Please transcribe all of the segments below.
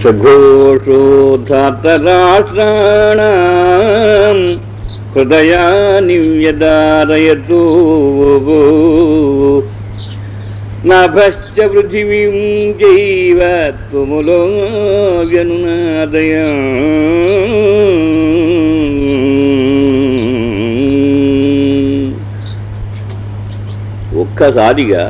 సఘోషోధాతరాష్ట్రాణం హృదయాని వ్యదారయతు నభశ్చ పృథివీం చైవ త్వములో వ్యనునాదయ ఒక్కసారిగా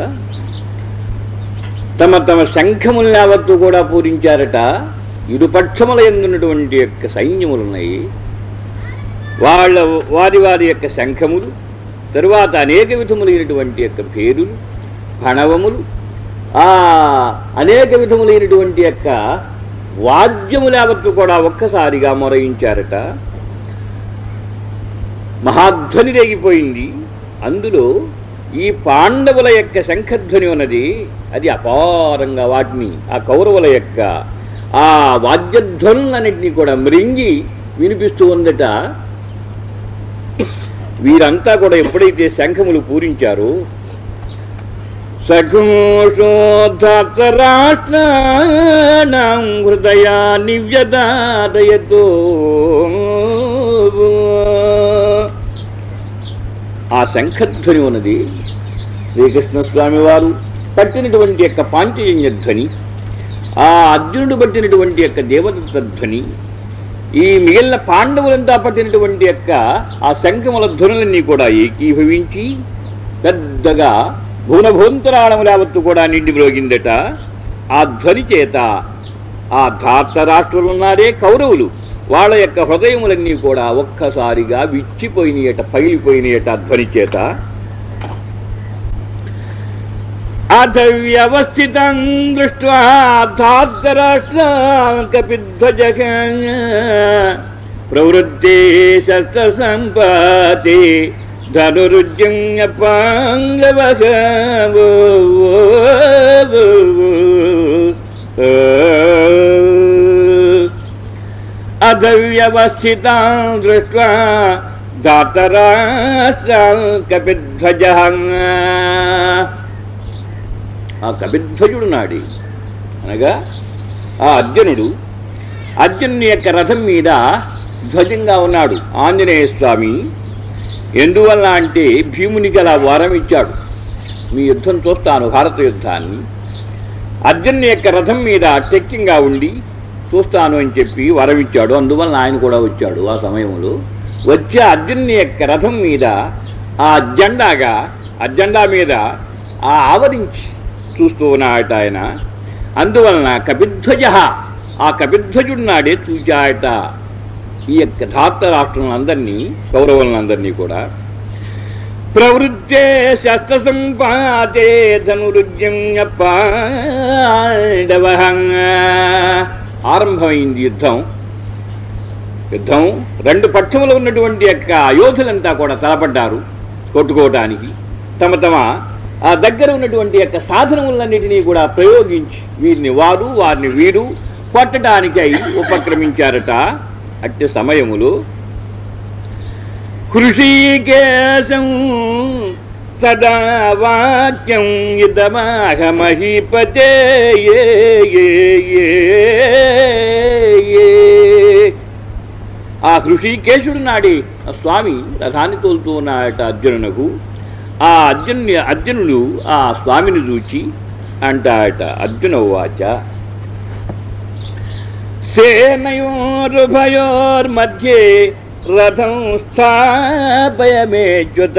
తమ తమ శంఖములు యావత్తు కూడా పూరించారట ఇరుపక్షముల ఎందున్నటువంటి యొక్క సైన్యములున్నాయి వాళ్ళ వారి వారి యొక్క శంఖములు తరువాత అనేక విధములైనటువంటి యొక్క పేరులు ప్రణవములు ఆ అనేక విధములైనటువంటి యొక్క వాద్యములు యావత్తు కూడా ఒక్కసారిగా మొరయించారట మహాధ్వని రేగిపోయింది అందులో ఈ పాండవుల యొక్క శంఖధ్వని ఉన్నది అది అపారంగా వాటిని ఆ కౌరవుల యొక్క ఆ వాద్యధ్వనులన్నింటినీ కూడా మృంగి వినిపిస్తూ ఉందట వీరంతా కూడా ఎప్పుడైతే శంఖములు పూరించారో సఘోషోధాతరాష్ట్రాణం హృదయా నివ్యదాదయతో ఆ శంఖధ్వని ఉన్నది శ్రీకృష్ణ స్వామి వారు పట్టినటువంటి యొక్క పాంచజన్య ధ్వని ఆ అర్జునుడు పట్టినటువంటి యొక్క దేవదత్త ధ్వని ఈ మిగిలిన పాండవులంతా పట్టినటువంటి యొక్క ఆ శంఖముల ధ్వనులన్నీ కూడా ఏకీభవించి పెద్దగా భువనభూంతరాళము యావత్తు కూడా నిండి మ్రోగిందట ఆ ధ్వని చేత ఆ ధార్త రాష్ట్రులు ఉన్నారే కౌరవులు వాళ్ళ యొక్క హృదయములన్నీ కూడా ఒక్కసారిగా విచ్చిపోయినయట పగిలిపోయినయట ఆ ధ్వని చేత అథ వ్యవస్థితం దృష్ట్వా ధార్తరాష్ట్రాకపిధ్వజ ప్రవృత్తే శస్త్ర సంపాతే ధనురుజ్యంగ పాంగవ అథ వ్యవస్థితా దృష్ట్వా ధాతరాష్ట్రం కపిధ్వజ ఆ కపిధ్వజుడు నాడి అనగా ఆ అర్జునుడు అర్జునుని యొక్క రథం మీద ధ్వజంగా ఉన్నాడు ఆంజనేయ స్వామి ఎందువల్ల అంటే భీమునికి అలా వరం ఇచ్చాడు మీ యుద్ధం చూస్తాను భారత యుద్ధాన్ని అర్జునుని యొక్క రథం మీద టెక్కింగ్గా ఉండి చూస్తాను అని చెప్పి వరం ఇచ్చాడు అందువల్ల ఆయన కూడా వచ్చాడు ఆ సమయంలో వచ్చే అర్జునుని యొక్క రథం మీద ఆ జెండాగా ఆ జెండా మీద ఆ ఆవరించి చూస్తూ ఉన్నాడట ఆయన అందువలన కపిధ్వజ ఆ కపిధ్వజుడు నాడే చూచాయట ఈ యొక్క ధార్త రాష్ట్రంలందరినీ కౌరవులందరినీ కూడా ప్రవృత్తే శస్త్ర సంపాతే ధనురుజ్యం పాండవ ఆరంభమైంది యుద్ధం యుద్ధం రెండు పక్షములు ఉన్నటువంటి యొక్క యోధులంతా కూడా తలపడ్డారు కొట్టుకోవటానికి తమ తమ ఆ దగ్గర ఉన్నటువంటి యొక్క సాధనములన్నిటినీ కూడా ప్రయోగించి వీరిని వారు వారిని వీరు కొట్టడానికై ఉపక్రమించారట అట్టి సమయములు హృషీకేశం తదా వాక్యం ఇదమాహమహీపతే ఏ ఏ ఏ ఏ. ఆ హృషికేశుడు నాడి ఆ స్వామి రథాన్ని తోలుతూ ఉన్నాడట అర్జునునకు ఆ అర్జునుని అర్జునుడు ఆ స్వామిని చూచి అంటాడట అర్జున వాచ సేనయోరుభయోర్मध्ये రథం స్థాపయమేచ్యుత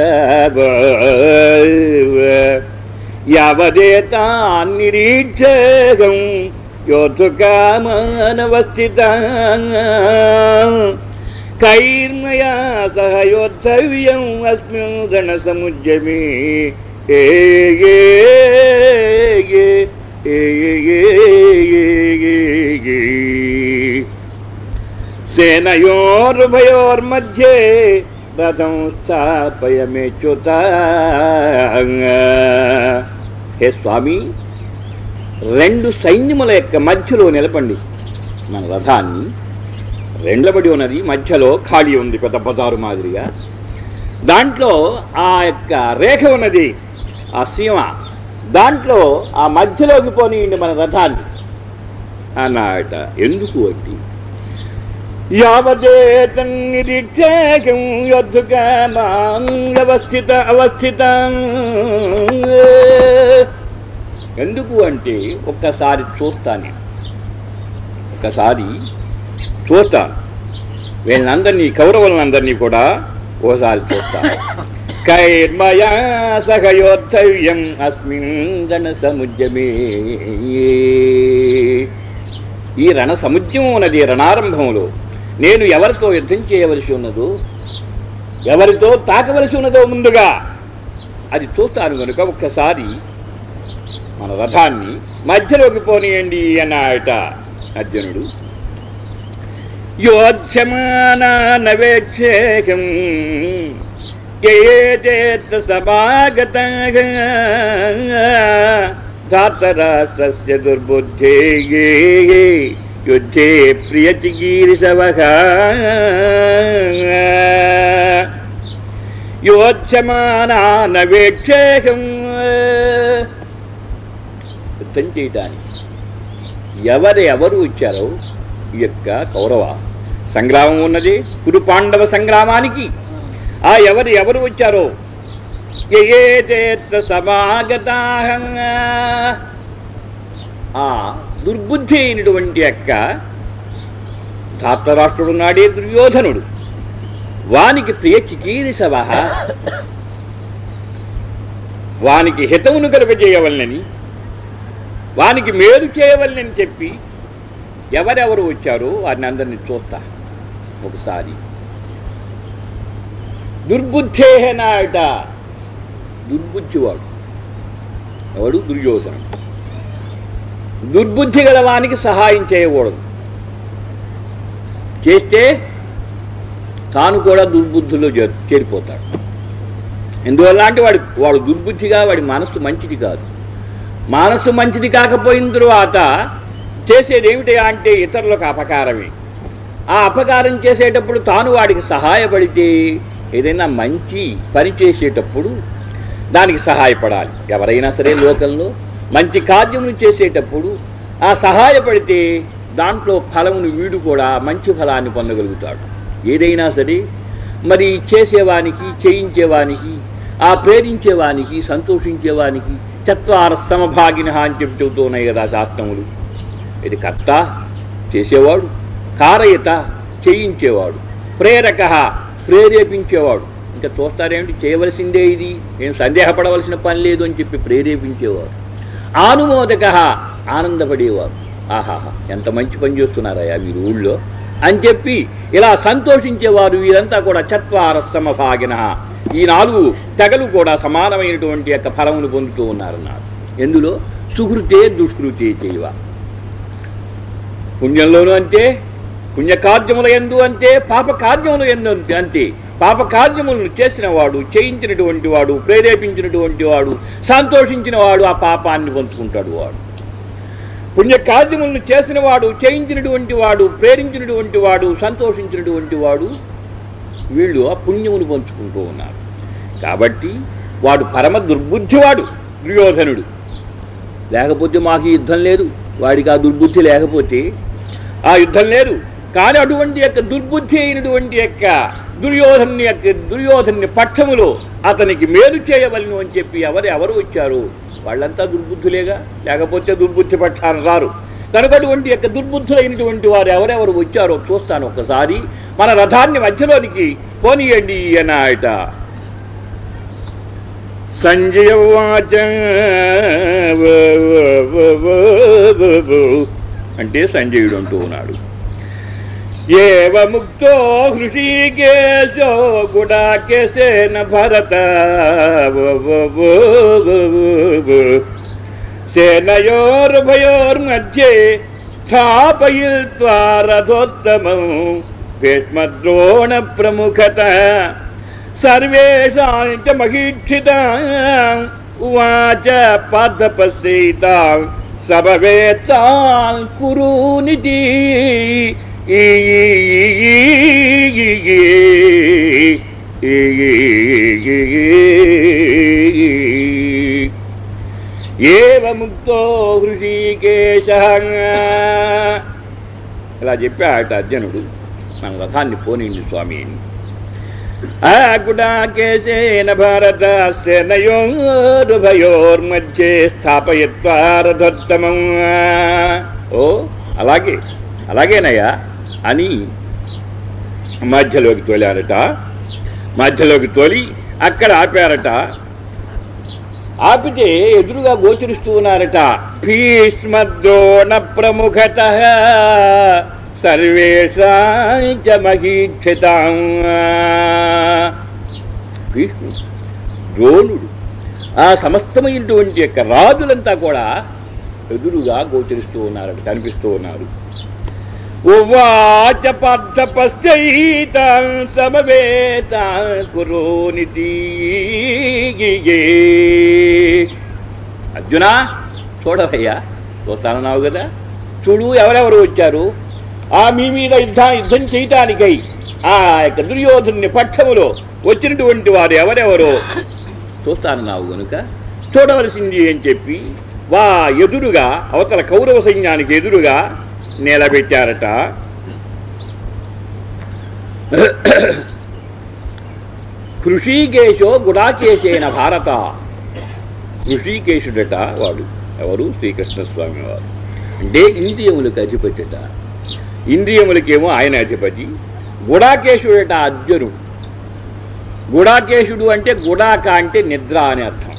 యావదేతా నిరీక్షం యోధుకామానవస్థిత కైర్మయా సహ యోద్ధవ్యం అస్మిన్ రణసముద్యమే ఏ ఏ ఏ ఏ ఏ ఏ ఏ సేనయోరుభయోర్मध्ये రథం స్థాపయమేచ్యుత హే స్వామి రెండు సైన్యముల యొక్క మధ్యలో నిలపండి మన రథాన్ని రెండబడి ఉన్నది మధ్యలో ఖాళీ ఉంది పెద్ద బజారు మాదిరిగా దాంట్లో ఆ యొక్క రేఖ ఉన్నది ఆ సీమ దాంట్లో ఆ మధ్యలోకి పోనీయండి మన రథాన్ని అన్నాట ఎందుకు అంటే యావదేతం నిరీక్షేకం వ్యవస్థిత అవస్థిత ఎందుకు అంటే ఒక్కసారి చూస్తాను ఒక్కసారి చూస్తాను వీళ్ళందరినీ కౌరవులందరినీ కూడా ఓసారి చూస్తాను కైర్మయా సహయోద్ధవ్యం అస్మిన్ గణ సముద్యమే ఈ రణ సముద్యం ఉన్నది రణారంభంలో నేను ఎవరితో యుద్ధం చేయవలసి ఉన్నదో ఎవరితో తాకవలసి ఉన్నదో ముందుగా అది చూస్తాను కనుక ఒక్కసారి మన రథాన్ని మధ్యలోకి పోనీయండి అన్నాయట అర్జునుడు యోధ్యమానవేక్షేకం ఏచేత సమాగత ధాతరాష్ట్రస్య దుర్బుద్ధే యుద్ధే ప్రియచికీరిషవ యోధ్యమానవేక్షేకం యుద్ధం చేయటానికి ఎవరు ఎవరు వచ్చారో ఈ యొక్క కౌరవ సంగ్రామం ఉన్నది కురు పాండవ సంగ్రామానికి ఆ ఎవరు ఎవరు వచ్చారో ఏతేత్ర సమాగత ఆ దుర్బుద్ధి అయినటువంటి యొక్క ధాతరాష్ట్రుడు నాడే దుర్యోధనుడు వానికి ప్రియ చికీరిసవ వానికి హితమును కలుగజేయవలనని వానికి మేలు చేయవలనని చెప్పి ఎవరెవరు వచ్చారో వారిని అందరినీ చూస్తా ఒకసారి దుర్బుద్ధేహనాయట దుర్బుద్ధివాడు ఎవడు దుర్యోధనుడు దుర్బుద్ధి గల వానికి సహాయం చేయకూడదు చేస్తే తాను కూడా దుర్బుద్ధిలో చేర్ చేరిపోతాడు ఎందువల్ల అంటే వాడి వాడు దుర్బుద్ధిగా వాడి మనస్సు మంచిది కాదు మనస్సు మంచిది కాకపోయిన తరువాత చేసేది ఏమిటి అంటే ఇతరులకు అపకారమే ఆ అపకారం చేసేటప్పుడు తాను వాడికి సహాయపడితే ఏదైనా మంచి పని చేసేటప్పుడు దానికి సహాయపడాలి ఎవరైనా సరే లోకంలో మంచి కార్యమును చేసేటప్పుడు ఆ సహాయపడితే దాంట్లో ఫలమును వీడు కూడా మంచి ఫలాన్ని పొందగలుగుతాడు ఏదైనా సరే మరి చేసేవానికి చేయించేవానికి ఆ ప్రేరించేవానికి సంతోషించేవానికి చత్వార సమభాగిన అని చెప్పి చెబుతూ ఉన్నాయి కదా శాస్త్రములు ఇది కర్త చేసేవాడు కారయత చేయించేవాడు ప్రేరక ప్రేరేపించేవాడు ఇంకా చూస్తారేమిటి చేయవలసిందే ఇది ఏం సందేహపడవలసిన పని లేదు అని చెప్పి ప్రేరేపించేవాడు ఆనుమోదక ఆనందపడేవారు ఆహాహా ఎంత మంచి పని చేస్తున్నారయ్యా వీరు ఊళ్ళో అని చెప్పి ఇలా సంతోషించేవారు వీరంతా కూడా చత్వార సమభాగిన ఈ నాలుగు తెగలు కూడా సమానమైనటువంటి యొక్క ఫలమును పొందుతూ ఉన్నారన్నారు ఎందులో సుహృతే దుష్కృతే చేయవ పుణ్యంలోనూ అంతే పుణ్యకార్యముల ఎందు అంతే పాప కార్యముల ఎందు అంతే అంతే పాప కార్యములను చేసిన వాడు చేయించినటువంటి వాడు ప్రేరేపించినటువంటి వాడు సంతోషించిన వాడు ఆ పాపాన్ని పంచుకుంటాడు వాడు పుణ్యకార్యములను చేసిన వాడు చేయించినటువంటి వాడు ప్రేరించినటువంటి వాడు సంతోషించినటువంటి వాడు వీళ్ళు ఆ పుణ్యమును పంచుకుంటూ ఉన్నారు కాబట్టి వాడు పరమ దుర్బుద్ధివాడు దుర్యోధనుడు లేకపోతే మాకు ఈ యుద్ధం లేదు వాడికి ఆ దుర్బుద్ధి లేకపోతే ఆ యుద్ధం లేదు కానీ అటువంటి యొక్క దుర్బుద్ధి అయినటువంటి యొక్క దుర్యోధను యొక్క దుర్యోధని పక్షములో అతనికి మేలు చేయవలను అని చెప్పి ఎవరు ఎవరు వచ్చారు వాళ్ళంతా దుర్బుద్ధులేగా లేకపోతే దుర్బుద్ధి పక్షాన రారు కనుక అటువంటి యొక్క దుర్బుద్ధులైనటువంటి వారు ఎవరెవరు వచ్చారో చూస్తాను ఒకసారి మన రథాన్ని మధ్యలోనికి పోనీయండి అన్నాయట సంజయ వాచ అంటే సంజయుడు అంటూ ఉన్నాడు ఏవ ముక్తో హృషికేశో గుడాకేశేన భరత సేనయోర్భయోర్मध्ये స్థాపయిత్వా రథోత్తమం భీష్మద్రోణ ప్రముఖత సర్వేషాం చ మహీక్షిత ఉవాచ పార్థపశ్చైతా సభవేత్తాం కురూనితి ఏవ ముక్తో హృషీకేశ ఇలా చెప్పాట అర్జునుడు మన రథాన్ని పోనింది స్వామి అని ఆకుడాకేశేన భారత సేనయోరుభయోర్మధ్యే స్థాపయత్వా రథోత్తమం ఓ అలాగే అలాగేనయ్యా అని మధ్యలోకి తోలారట మధ్యలోకి తోలి అక్కడ ఆపారట ఆపితే ఎదురుగా గోచరిస్తూ ఉన్నారట భీష్మద్రోణ ప్రముఖత సర్వేషాంచ మహీక్షితాం భీష్ముడు ద్రోణుడు ఆ సమస్తమైనటువంటి యొక్క రాజులంతా కూడా ఎదురుగా గోచరిస్తూ ఉన్నారట కనిపిస్తూ ఉన్నారు ఉవాచ పార్థ పశ్చైత సమవేత కురోనితి అర్జున చూడవయ్యా చూస్తానన్నావు కదా చూడు ఎవరెవరు వచ్చారు ఆ మీ మీద యుద్ధ యుద్ధం చేయటానికై ఆ యొక్క దుర్యోధుని పక్షములో వచ్చినటువంటి వారు ఎవరెవరో చూస్తానన్నావు గనుక చూడవలసింది అని చెప్పి వా ఎదురుగా అవతల కౌరవ సైన్యానికి ఎదురుగా నిలబెట్టారట కృషికేశో గుడాకేశేన భారత కృషికేశుడట వాడు ఎవరు శ్రీకృష్ణస్వామి వారు అంటే ఇంద్రియములకు అధిపతిట ఇంద్రియములకేమో ఆయన అధిపతి గుడాకేశుడట అర్జునుడు గుడాకేశుడు అంటే గుడాక అంటే నిద్ర అనే అర్థం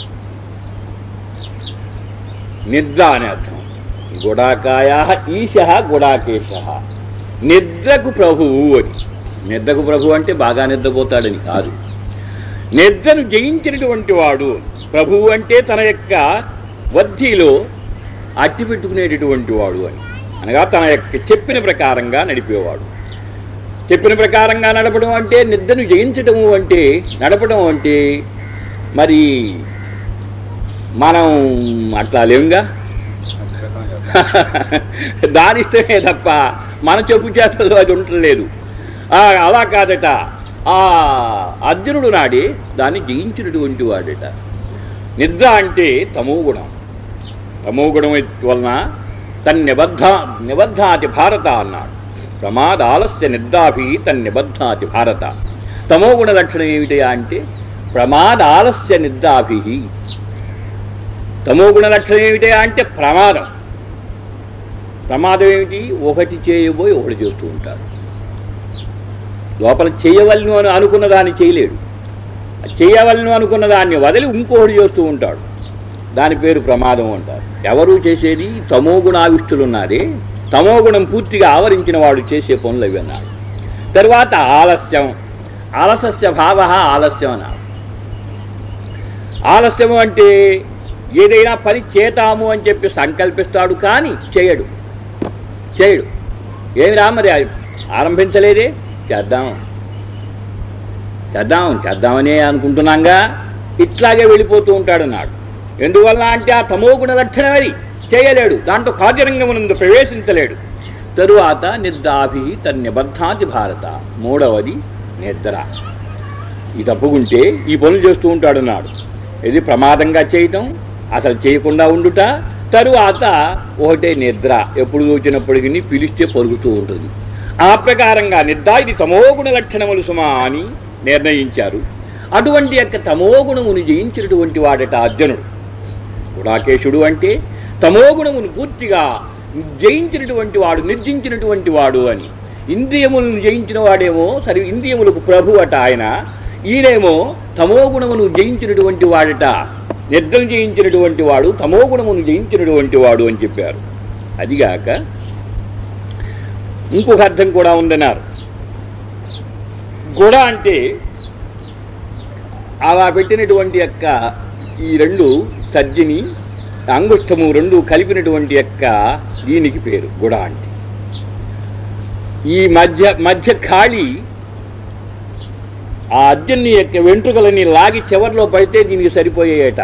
నిద్ర అనే అర్థం గుడాకాయ ఈశ గుడాకేశ నిద్రకు ప్రభువు అని నిద్రకు ప్రభు అంటే బాగా నిద్రపోతాడని కాదు నిద్రను జయించినటువంటి వాడు ప్రభువు అంటే తన యొక్క వద్ధిలో అట్టి పెట్టుకునేటటువంటి వాడు అని అనగా తన యొక్క చెప్పిన ప్రకారంగా నడిపేవాడు చెప్పిన ప్రకారంగా నడపడం అంటే నిద్రను జయించటము అంటే నడపడం అంటే మరి మనం అట్లా లేవుగా దాని ఇష్టమే తప్ప మన చెప్పు చేతలు అది ఉండలేదు ఆ, అలా కాదట ఆ అర్జునుడు నాడే దాన్ని జయించినటువంటి వాడట నిద్ర అంటే తమో గుణం తమో గుణం వలన తన్నిబద్ధ నిబద్ధాతి భారత అన్నాడు ప్రమాద ఆలస్య నిద్రాభి తన్నిబద్ధాతి భారత తమో గుణ లక్షణం ఏమిటయా అంటే ప్రమాద ఆలస్య నిద్రాభి తమో గుణ లక్షణం ఏమిటయా అంటే ప్రమాదం ప్రమాదం ఏమిటి ఒకటి చేయబోయి ఒకటి చేస్తూ ఉంటారు లోపల చేయవలను అని అనుకున్న దాన్ని చేయలేడు చేయవలను అనుకున్న దాన్ని వదిలి ఇంకొకటి చేస్తూ ఉంటాడు దాని పేరు ప్రమాదం అంటారు ఎవరు చేసేది తమో గుణావిష్టులు ఉన్నారే తమో గుణం పూర్తిగా ఆవరించిన వాడు చేసే పనులు అవి అన్నాడు తరువాత ఆలస్యం ఆలస్య భావ ఆలస్యం అన్నాడు ఆలస్యము అంటే ఏదైనా పని చేతాము అని చెప్పి సంకల్పిస్తాడు కానీ చేయడు చేయడు ఏమి రా మరి ఆరంభించలేదే చేద్దాం చేద్దాం చేద్దామని అనుకుంటున్నాంగా ఇట్లాగే వెళ్ళిపోతూ ఉంటాడు నాడు ఎందువల్ల అంటే ఆ తమో గుణ లక్షణం అది చేయలేడు దాంట్లో కార్యరంగమునందు ప్రవేశించలేడు తరువాత నిద్రాభి తన్నిబద్ధాతి భారత మూడవది నిద్ర ఈ తప్పుకుంటే ఈ పనులు చేస్తూ ఉంటాడు నాడు ఇది ప్రమాదంగా చేయటం అసలు చేయకుండా ఉండుట తరువాత ఒకటే నిద్ర ఎప్పుడు వచ్చినప్పటికీ పిలిస్తే పలుకుతూ ఉంటుంది ఆ ప్రకారంగా నిద్ర ఇది తమోగుణ లక్షణములు సుమా అని నిర్ణయించారు అటువంటి యొక్క తమోగుణమును జయించినటువంటి వాడట అర్జునుడు గుడాకేశుడు అంటే తమోగుణమును పూర్తిగా జయించినటువంటి వాడు నిర్జించినటువంటి వాడు అని ఇంద్రియములను జయించిన వాడేమో సరి ఇంద్రియములకు ప్రభు అట ఆయన ఈయనేమో తమోగుణమును జయించినటువంటి వాడట నిద్రను జయించినటువంటి వాడు తమోగుణమును జయించినటువంటి వాడు అని చెప్పారు అదిగాక ఇంకొక అర్థం కూడా ఉందన్నారు గుడ అంటే అలా పెట్టినటువంటి యొక్క ఈ రెండు తర్జిని అంగుష్టము రెండు కలిపినటువంటి యొక్క దీనికి పేరు గుడ అంటే ఈ మధ్య మధ్య ఖాళీ ఆ అర్జున్ని యొక్క వెంట్రుకలని లాగి చివర్లో పడితే దీనికి సరిపోయేయట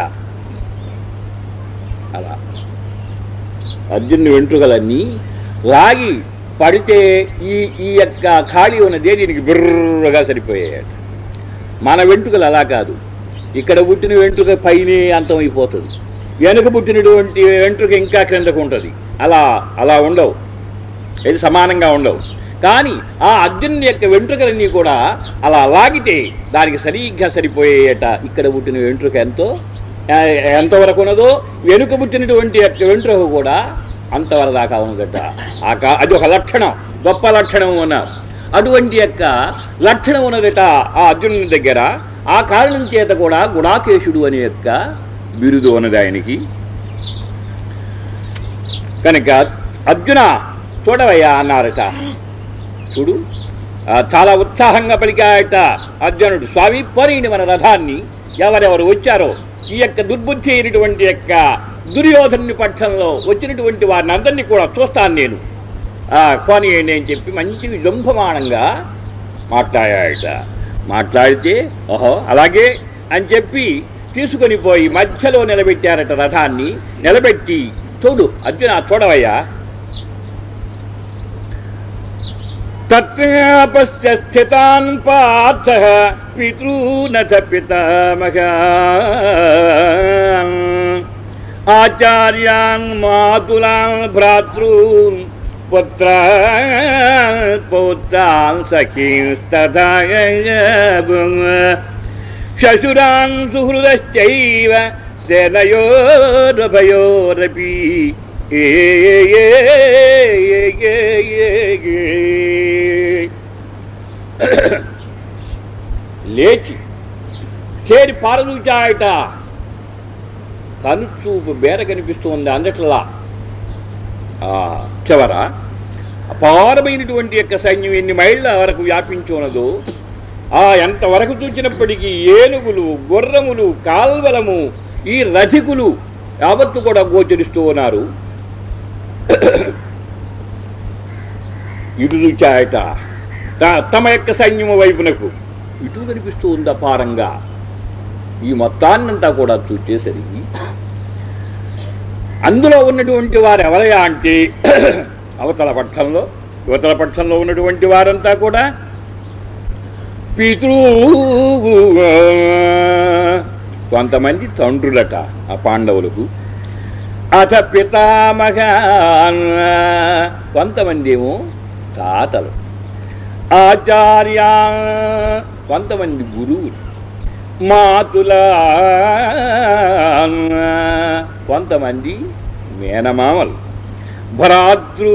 అలా అర్జున్ని వెంట్రుకలన్నీ లాగి పడితే ఈ ఈ యొక్క ఖాళీ ఉన్నదే దీనికి బిర్రగా సరిపోయాయట మన వెంట్రుకలు అలా కాదు ఇక్కడ పుట్టిన వెంట్రుక పైనే అంతమైపోతుంది వెనుక పుట్టినటువంటి వెంట్రుక ఇంకా క్రిందకు ఉంటుంది అలా అలా ఉండవు ఇది సమానంగా ఉండవు కానీ ఆ అర్జునుని యొక్క వెంట్రుకలన్నీ కూడా అలా లాగితే దానికి సరిగ్గా సరిపోయేట ఇక్కడ పుట్టిన వెంట్రుక ఎంతో ఆ, ఎంతవరకు ఉన్నదో వెనుక పుట్టినటువంటి యొక్క వెంట్రుక కూడా అంతవరకు దాకా ఉన్నదట ఆ కా- అది ఒక లక్షణం గొప్ప లక్షణం ఉన్నారు అటువంటి యొక్క లక్షణం ఉన్నదట ఆ అర్జునుని దగ్గర ఆ కారణం చేత కూడా గుడాకేశుడు అనే యొక్క బిరుదు ఉన్నది ఆయనకి కనుక అర్జున చూడవయ్యా అన్నారట చూడు ఆ, చాలా ఉత్సాహంగా పలికాయట అర్జునుడు స్వామి పోనీని మన రథాన్ని ఎవరెవరు వచ్చారో ఈ యొక్క దుర్బుద్ధి అయినటువంటి యొక్క దుర్యోధనుని పక్షంలో వచ్చినటువంటి వారిని అందరినీ కూడా చూస్తాను నేను ఆ, పోనీయండి అని చెప్పి మంచి విజృంభమానంగా మాట్లాడాయట మాట్లాడితే ఓహో అలాగే అని చెప్పి తీసుకొని పోయి మధ్యలో నిలబెట్టారట రథాన్ని నిలబెట్టి చూడు అర్జున చూడవయ్యా తత్రాపశ్చ స్థితాన్ పార్థ పితృన చ పితామహ ఆచార్యాన్ మాతులాన్ భ్రాతృన్ పుత్ర పౌత్రాన్ సఖీంస్తథా శశురాన్ సుహృదశ్చైవ సేనయోరభయోరపి ఏ ఏ ఏ ఏ ఏ ఏ. లేచి చేరి పారదూచాయట కనుచూపు బేర కనిపిస్తుంది అందట్లా ఆ, చివర అపారమైనటువంటి యొక్క సైన్యం ఎన్ని మైళ్ళ వరకు వ్యాపించి ఉన్నదో ఆ ఎంతవరకు చూసినప్పటికీ ఏనుగులు గుర్రములు కాల్వలము ఈ రథికులు యావత్తు కూడా గోచరిస్తూ ఉన్నారు ఇటు చూచాయట త- తమ యొక్క సైన్యము వైపునకు ఇటు కనిపిస్తూ ఉంది అపారంగా ఈ మొత్తాన్నంతా కూడా చూచేసరికి అందులో ఉన్నటువంటి వారు ఎవరయ్యా అంటే అవతల పక్షంలో యువతల పక్షంలో ఉన్నటువంటి వారంతా కూడా పితృ కొంతమంది తండ్రులట ఆ పాండవులకు అథ పితామహ కొంతమంది ఏమో తాతలు ఆచార్య కొంతమంది గురువులు మాతుల కొంతమంది మేనమామలు భ్రాతృ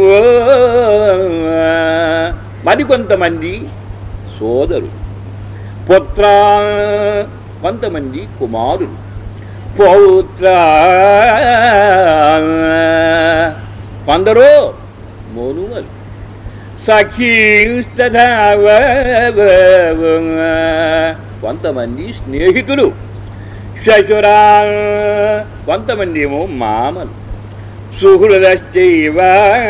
మరికొంతమంది సోదరు పుత్ర కొంతమంది కుమారులు పౌత్ర కొందరు మోనుమలు సఖీస్తథా కొంతమంది స్నేహితులు శశురా కొంతమంది ఏమో మామలు సుహృదశ్చైవ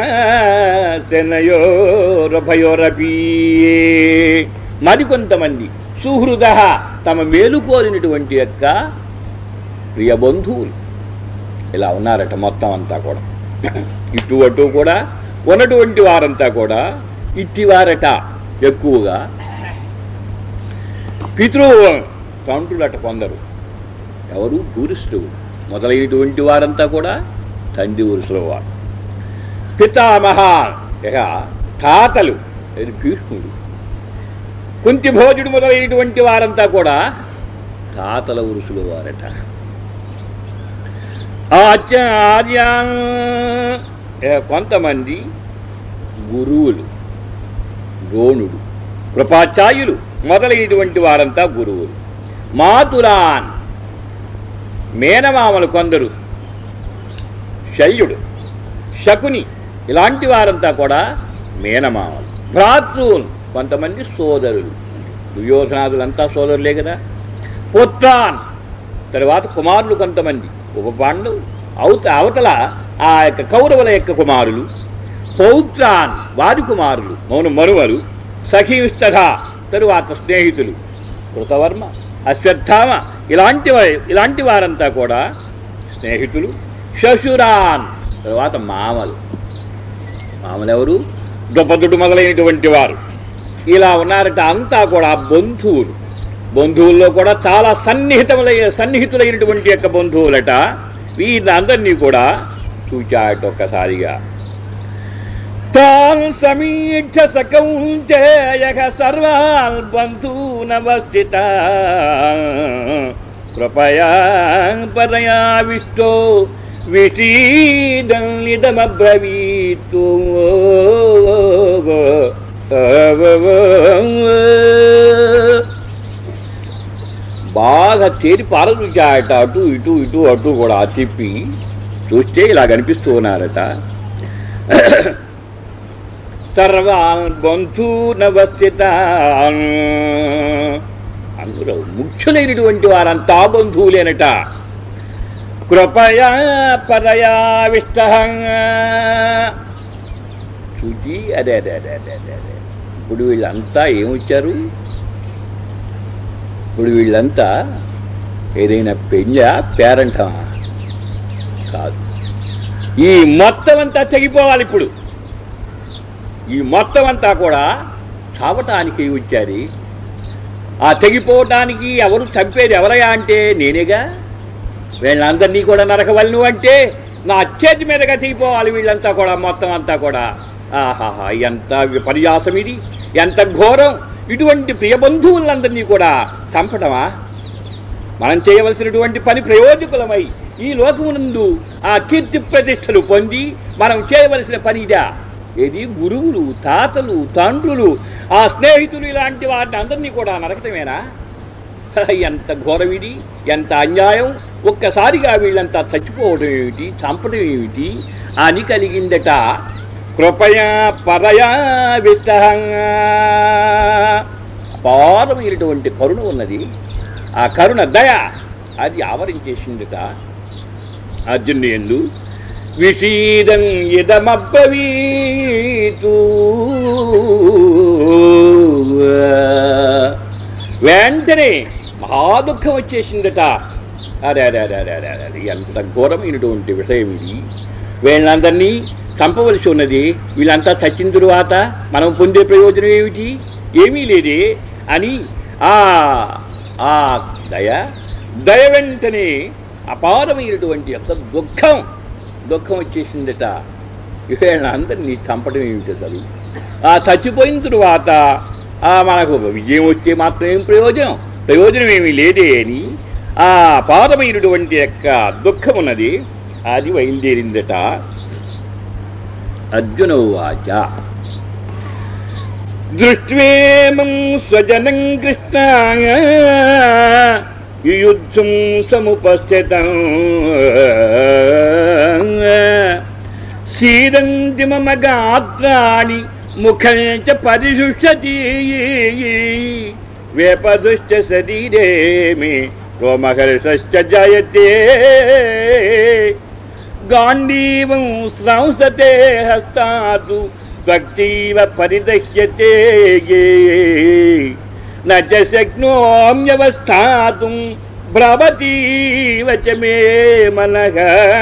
శనయోరభయోరపీ మరికొంతమంది సుహృద తమ మేలు కోరినటువంటి యొక్క ప్రియ బంధువులు ఇలా ఉన్నారట మొత్తం అంతా కూడా ఇటు అటు కూడా ఉన్నటువంటి వారంతా కూడా ఇట్టివారట ఎక్కువగా పితృ తండ్రులట కొందరు ఎవరు టూరిస్టులు మొదలైనటువంటి వారంతా కూడా తండ్రి వరుసలో వారు పితామహ ఇక తాతలు ఇది భీష్ముడు కుంతి భోజుడు మొదలైనటువంటి వారంతా కూడా తాతల ఉరుసులు వారట ఆచార్య ఇక కొంతమంది గురువులు ద్రోణుడు కృపాచార్యులు మొదలైనటువంటి వారంతా గురువులు మాతులాన్ మేనమామలు కొందరు శల్యుడు శకుని ఇలాంటి వారంతా కూడా మేనమామలు భ్రాతృవులు కొంతమంది సోదరులు దుర్యోధనాదులంతా సోదరులే కదా పుత్రాన్ తరువాత కుమారులు కొంతమంది ఉప పాండవులు అవత అవతల ఆ యొక్క కౌరవుల యొక్క కుమారులు పౌత్రాన్ వారి కుమారులు మౌన మరువలు సఖీస్తథ తరువాత స్నేహితులు కృతవర్మ అశ్వత్థామ ఇలాంటి వా- ఇలాంటి వారంతా కూడా స్నేహితులు శశురాన్ తరువాత మామలు మామలు ఎవరు ద్రౌపదుడు మొదలైనటువంటి వారు ఇలా ఉన్నారట అంతా కూడా బంధువులు బంధువుల్లో కూడా చాలా సన్నిహితములై సన్నిహితులైనటువంటి యొక్క బంధువులట వీళ్ళందరినీ కూడా చూచాట ఒక్కసారిగా తాన్ సమీక్ష సకౌంచేయక సర్వాల్ బంధూనవస్థిత కృపయా పరయా విష్టో విషీదమిదమబ్రవీతు బాగా తేరి పారదూచాట అటు ఇటు ఇటు అటు కూడా తిప్పి చూస్తే ఇలా కనిపిస్తూ ఉన్నారట సర్వాన్ బంధూనవస్థితాన్ అందులో ముఖ్యులైనటువంటి వారంతా బంధువులేనట కృపయా పరయా విష్ట చూచి అదే అదే అదే అదే అదే అదే ఇప్పుడు వీళ్ళంతా ఏమొచ్చారు ఇప్పుడు వీళ్ళంతా ఏదైనా పెళ్ళ పేరంటమా కాదు ఈ మొత్తం అంతా తెగిపోవాలి ఇప్పుడు ఈ మొత్తం అంతా కూడా చావటానికి వచ్చారు ఆ తెగిపోవటానికి ఎవరు చంపేది ఎవరయ్యా అంటే నేనేగా వీళ్ళందరినీ కూడా నరకవలను అంటే నా చేతి మీదగా తెగిపోవాలి వీళ్ళంతా కూడా మొత్తం అంతా కూడా ఆహాహా ఎంత విపర్యాసం ఇది ఎంత ఘోరం ఇటువంటి ప్రియ బంధువులందరినీ కూడా చంపటమా మనం చేయవలసినటువంటి పని ప్రయోజకులమై ఈ లోకమునందు ఆ కీర్తి ప్రతిష్టలు పొంది మనం చేయవలసిన పని ఇదా ఏది గురువులు తాతలు తండ్రులు ఆ స్నేహితులు ఇలాంటి వాటిని అందరినీ కూడా నరకటమేనా ఎంత ఘోరం ఇది ఎంత అన్యాయం ఒక్కసారిగా వీళ్ళంతా చచ్చిపోవడం ఏమిటి చంపడం ఏమిటి అని కలిగిందట కృపయా పరయా విత్తహంగా అపారమైనటువంటి కరుణ ఉన్నది ఆ కరుణ దయ అది ఆవరించేసిందట అర్జునుడు ఎందు విషీదం ఇదమబ్బవీతూ వెంటనే మహాదుఖం వచ్చేసిందట అరే అరే అరే అరే అరే అరే ఎంత ఘోరమైనటువంటి విషయం ఇది వీళ్ళందరినీ చంపవలసి ఉన్నది వీళ్ళంతా చచ్చిన తరువాత మనం పొందే ప్రయోజనం ఏమిటి ఏమీ లేదే అని ఆ ఆ దయ దయ వెంటనే అపారమైనటువంటి యొక్క దుఃఖం దుఃఖం వచ్చేసిందట వీళ్ళందరినీ చంపడం ఏమిటి అసలు ఆ చచ్చిపోయిన తరువాత ఆ మనకు విజయం వస్తే మాత్రం ఏం ప్రయోజనం ప్రయోజనం ఏమీ లేదే అని ఆ అపారమైనటువంటి యొక్క దుఃఖం ఉన్నది అది బయలుదేరిందట అర్జున వాచ దృష్ట్వేమం స్వజనం కృష్ణ యుద్ధం సముపస్థితం సీదంతి మమ గాత్రాణి ముఖం చ పరిశుష్యతి వేపదుశ్చ శరీరే మే రోమహర్షశ్చ జాయతే గాంధీవం స్రంసతే హస్తాతు భక్తీవ పరిదహ్యతే न च शक्नोम्यवस्थातुं भ्रमतीव च मे मनः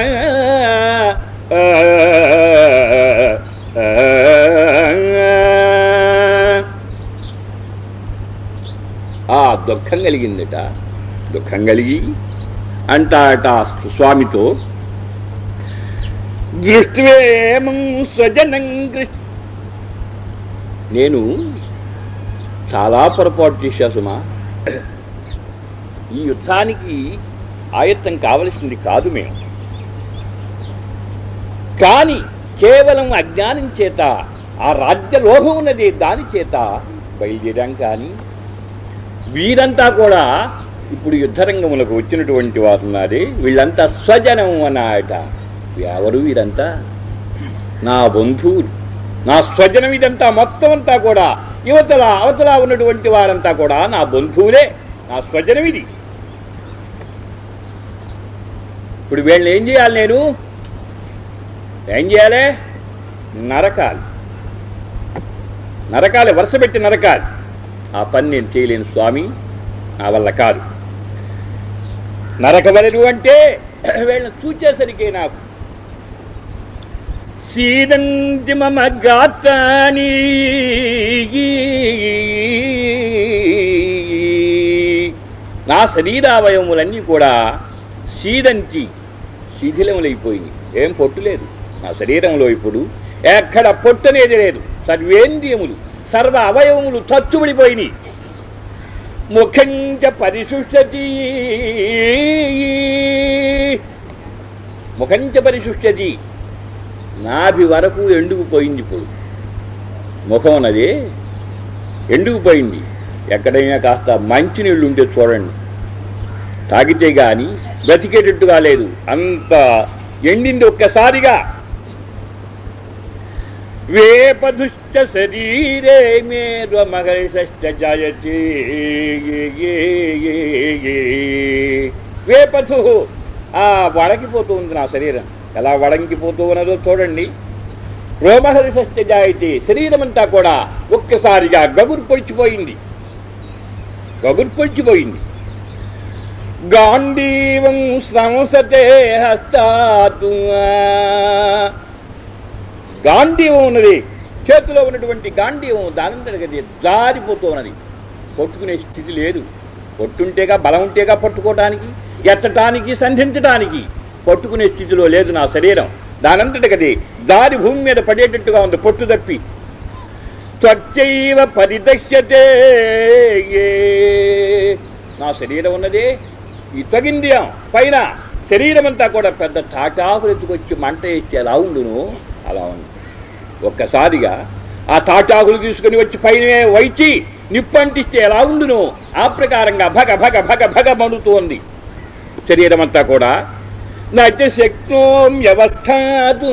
ఆ దుఃఖం కలిగిందట దుఃఖం కలిగి అంటాట స్వామితో దృష్టివేమం స్వజనం కృష్ణ నేను చాలా పొరపాటు చేశా సుమా ఈ యుద్ధానికి ఆయత్తం కావలసింది కాదు మేము కానీ కేవలం అజ్ఞానం చేత ఆ రాజ్య లోభం ఉన్నది దాని చేత బయలుదేరాం కానీ వీరంతా కూడా ఇప్పుడు యుద్ధరంగములకు వచ్చినటువంటి వారు ఉన్నారే వీళ్ళంతా స్వజనం అన్నాయట ఎవరు వీరంతా నా బంధువులు నా స్వజనం ఇదంతా మొత్తం అంతా కూడా యువతల అవతల ఉన్నటువంటి వారంతా కూడా నా బంధువులే నా స్వజనం ఇది ఇప్పుడు వీళ్ళని ఏం చేయాలి నేను ఏం చేయాలి నరకాలి నరకాలి వరుస పెట్టి నరకాలి ఆ పని నేను చేయలేను స్వామి నా వల్ల కాదు నరకవలరు అంటే వీళ్ళని చూచేసరికి నాకు సీదంతి మమ గాత్రాని నా శరీరావయములన్నీ కూడా సీదంతి శిథిలములైపోయింది ఏం పొట్టు లేదు నా శరీరంలో ఇప్పుడు ఎక్కడ పొట్టు అనేది లేదు సర్వేంద్రియములు సర్వ అవయవములు చచ్చుబడిపోయినాయి ముఖంచ పరిశుష్యతి ముఖంచ పరిశుష్యతి నాభి వరకు ఎండుకుపోయింది ఇప్పుడు ముఖం అన్నది ఎండుకుపోయింది ఎక్కడైనా కాస్త మంచినీళ్ళు ఉంటే చూడండి తాగితే గాని బ్రతికేటట్టుగా లేదు అంత ఎండింది ఒక్కసారిగా వేపదుష్ట శరీరే మేరు మహర్షశ్చ జాయతి వేపథు ఆ వడకిపోతూ ఉంది నా శరీరం ఎలా వడంకిపోతూ ఉన్నదో చూడండి రోమహర్షశ్చ జాయతి శరీరం అంతా కూడా ఒక్కసారిగా గగురు పొడిచిపోయింది గగురు పొడిచిపోయింది గాంధీవం సంసతే హస్తాతు గాంధీవం ఉన్నది చేతిలో ఉన్నటువంటి గాంధీవం దాని జారిపోతూ ఉన్నది పట్టుకునే స్థితి లేదు పట్టుంటేగా బలం ఉంటేగా పట్టుకోవటానికి ఎత్తటానికి సంధించటానికి పట్టుకునే స్థితిలో లేదు నా శరీరం దానంతటికది జారి భూమి మీద పడేటట్టుగా ఉంది పొట్టు తప్పి త్వచ్చైవ పరిదశ్యతే నా శరీరం ఉన్నదే ఈ తగింద్రియం పైన శరీరం అంతా కూడా పెద్ద తాటాకులు ఎత్తుకొచ్చి మంట వేస్తే ఎలా ఉండును అలా ఉంది ఒక్కసారిగా ఆ తాటాకులు తీసుకుని వచ్చి పైన వైచి నిప్పంటిస్తే ఎలా ఉండును ఆ ప్రకారంగా భగ భగ భగ భగ మనుతోంది శరీరం అంతా కూడా నచ శక్నోం వ్యవస్థాతు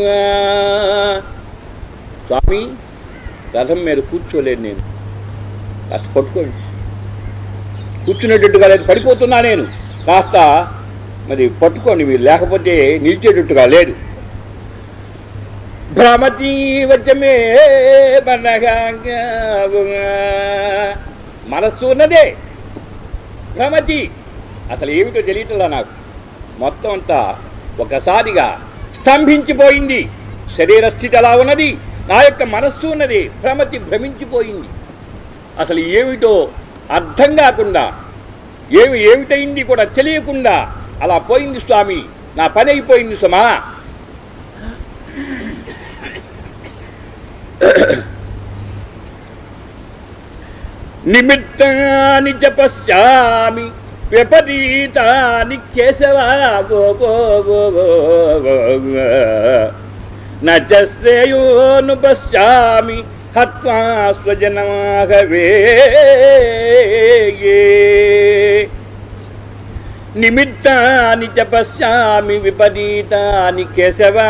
స్వామి రథం మీద కూర్చోలేదు నేను కాస్త పట్టుకోండి కూర్చునేటట్టుగా లేదు పడిపోతున్నా నేను కాస్త మరి పట్టుకోండి మీరు లేకపోతే నిలిచేటట్టుగా లేదు భ్రమతి వచ్చమే మనస్సు ఉన్నదే భ్రమతి అసలు ఏమిటో తెలియటంలా నాకు మొత్తం అంతా ఒకసారిగా స్తంభించిపోయింది శరీర స్థితి ఎలా ఉన్నది నా యొక్క మనస్సు ఉన్నది భ్రమతి భ్రమించిపోయింది అసలు ఏమిటో అర్థం కాకుండా ఏమి ఏమిటైంది కూడా తెలియకుండా అలా పోయింది స్వామి నా పని అయిపోయింది సుమా నిమిత్తాని చ పశ్యామి విపరీతాని కేశవా గో గో గో గో గో గో. న చ శ్రేయోను పశ్యామి హత్వా స్వజనమాగవే నిమిత్తాని చ పశ్యామి విపరీతాని కేశవా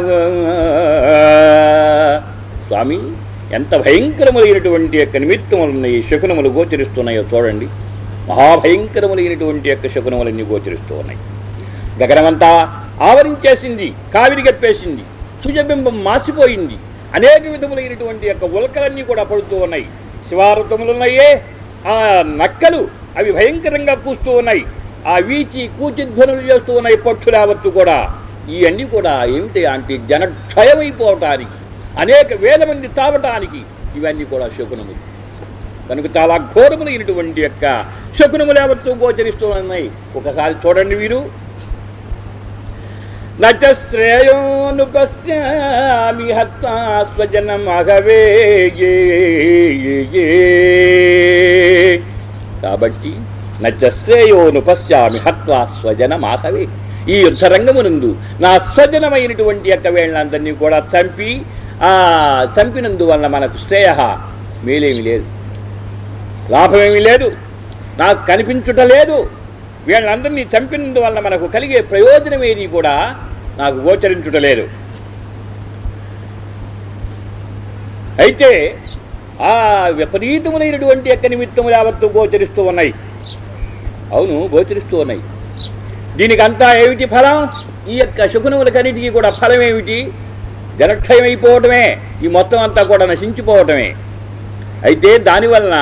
స్వామి ఎంత భయంకరములైనటువంటి యొక్క నిమిత్తములున్నాయి శకునములు గోచరిస్తున్నాయో చూడండి మహాభయంకరములైనటువంటి యొక్క శకునములన్నీ గోచరిస్తూ ఉన్నాయి గగనమంతా ఆవరించేసింది కావిరి గప్పేసింది సూర్యబింబం మాసిపోయింది అనేక విధములైనటువంటి యొక్క ఉల్కలన్నీ కూడా పడుతూ ఉన్నాయి శివారతములున్నాయే ఆ నక్కలు అవి భయంకరంగా కూస్తూ ఉన్నాయి ఆ వీచి కూచిధ్వనులు చేస్తూ ఉన్నాయి పక్షులు యావత్తు కూడా ఇవన్నీ కూడా ఏమిటి అంటే జనక్షయమైపోవటానికి అనేక వేల మంది తావటానికి ఇవన్నీ కూడా శకునములు కనుక చాలా ఘోరములైనటువంటి యొక్క శకునములు యావత్తు గోచరిస్తూ ఉన్నాయి ఒకసారి చూడండి వీరు నచ శ్రేయోను పశ్యామి హత్వా స్వజనమగవే కాబట్టి నచ శ్రేయోను పశ్యామి హత్వా స్వజనమాహవే ఈ యుద్ధరంగమునందు నా స్వజనమైనటువంటి యొక్క వేళ్ళందరినీ కూడా చంపి ఆ చంపినందువల్ల మనకు శ్రేయ మేలేమి లేదు లాభమేమీ లేదు నాకు కనిపించుట లేదు వీళ్ళందరినీ చంపినందువల్ల మనకు కలిగే ప్రయోజనం ఏది కూడా నాకు గోచరించుటలేదు అయితే ఆ విపరీతములైనటువంటి యొక్క నిమిత్తములు యావత్తు గోచరిస్తూ ఉన్నాయి అవును గోచరిస్తూ ఉన్నాయి దీనికంతా ఏమిటి ఫలం ఈ యొక్క శకునములకన్నిటికీ కూడా ఫలం ఏమిటి జలక్షయమైపోవటమే ఈ మొత్తం అంతా కూడా నశించిపోవటమే అయితే దానివలన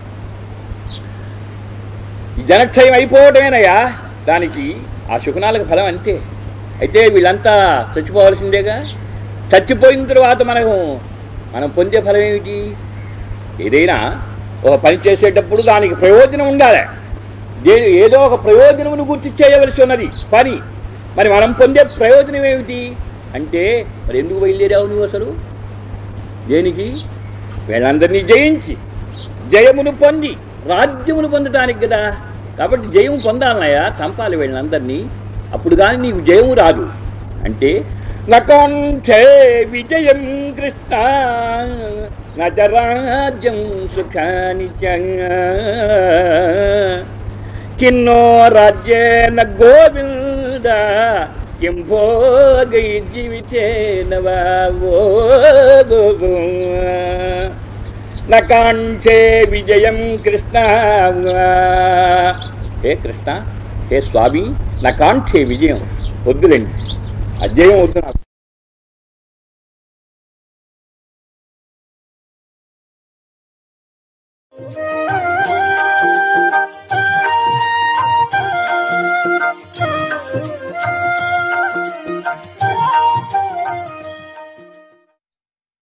ఈ జనక్షయం అయిపోవటమేనయ్యా దానికి ఆ శకునాలకు ఫలం అంతే అయితే వీళ్ళంతా చచ్చిపోవలసిందేగా చచ్చిపోయిన తర్వాత మనకు మనం పొందే ఫలం ఏమిటి ఏదైనా ఒక పని చేసేటప్పుడు దానికి ప్రయోజనం ఉండాలి దే ఏదో ఒక ప్రయోజనమును గుర్తు చేయవలసి ఉన్నది పని మరి మనం పొందే ప్రయోజనం ఏమిటి అంటే మరి ఎందుకు బయలుదేరావు నువ్వు అసలు దేనికి వీళ్ళందరినీ జయించి జయమును పొంది రాజ్యమును పొందటానికి కదా కాబట్టి జయం పొందాలనయ్యా చంపాలి వీళ్ళందరినీ అప్పుడు కానీ నీకు జయము రాదు అంటే నకాంక్షే విజయం కృష్ణ నజరాజ్యం సుఖాని చ. కిన్నో రాజ్యేన గోవింద కిం భోగై జీవితేన వా ఓ గో. నకాంక్షే విజయం కృష్ణ హే కృష్ణ హే స్వామి నకాంక్షే విజయం వద్దులేండి అజయం వద్దు నాకు Thank